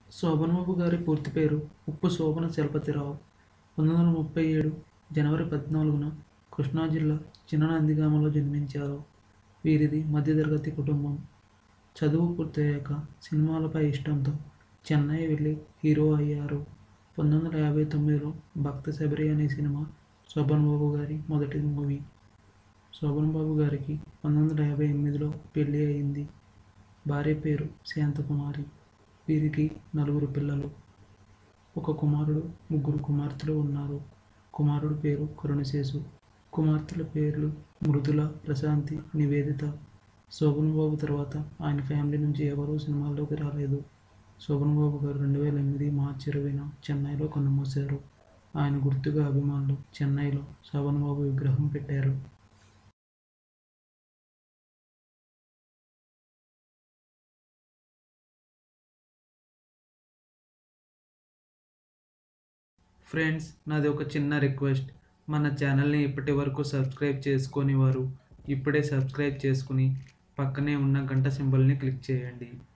శోభన్బాబు గారి పూర్తి పేరు ఉప్పు శోభన చలపతిరావు పంతొమ్మిది వందల ముప్పై ఏడు జనవరి పద్నాలుగున కృష్ణా జిల్లా చిన్న నందిగామలో జన్మించారు వీరిది మధ్యతరగతి కుటుంబం చదువు పూర్తయ్యాక సినిమాలపై ఇష్టంతో చెన్నై వెళ్ళి హీరో అయ్యారు పంతొమ్మిది వందల యాభై తొమ్మిదిలో భక్త శబరి అనే సినిమా శోభన్ బాబు గారి మొదటి మూవీ శోభన్ బాబు గారికి పంతొమ్మిది వందల యాభై ఎనిమిదిలో పెళ్ళి అయింది భార్య పేరు శాంతకుమారి వీరికి నలుగురు పిల్లలు ఒక కుమారుడు ముగ్గురు కుమార్తెలు ఉన్నారు కుమారుడు పేరు కరుణశేషు కుమార్తెల పేర్లు మృదుల ప్రశాంతి నివేదిత శోభన్ బాబు తర్వాత ఆయన ఫ్యామిలీ నుంచి ఎవరూ సినిమాల్లోకి రాలేదు శోభన్ బాబు గారు రెండు వేల ఎనిమిది మార్చి ఇరవైన చెన్నైలో కన్నుమూశారు ఆయన గుర్తుగా అభిమానులు చెన్నైలో శోభన్ బాబు విగ్రహం పెట్టారు ఫ్రెండ్స్ నాది ఒక చిన్న రిక్వెస్ట్ మన ఛానల్ని ఇప్పటి వరకు సబ్స్క్రైబ్ చేసుకొని వారు ఇప్పుడే సబ్స్క్రైబ్ చేసుకుని పక్కనే ఉన్న గంట సింబల్ని క్లిక్ చేయండి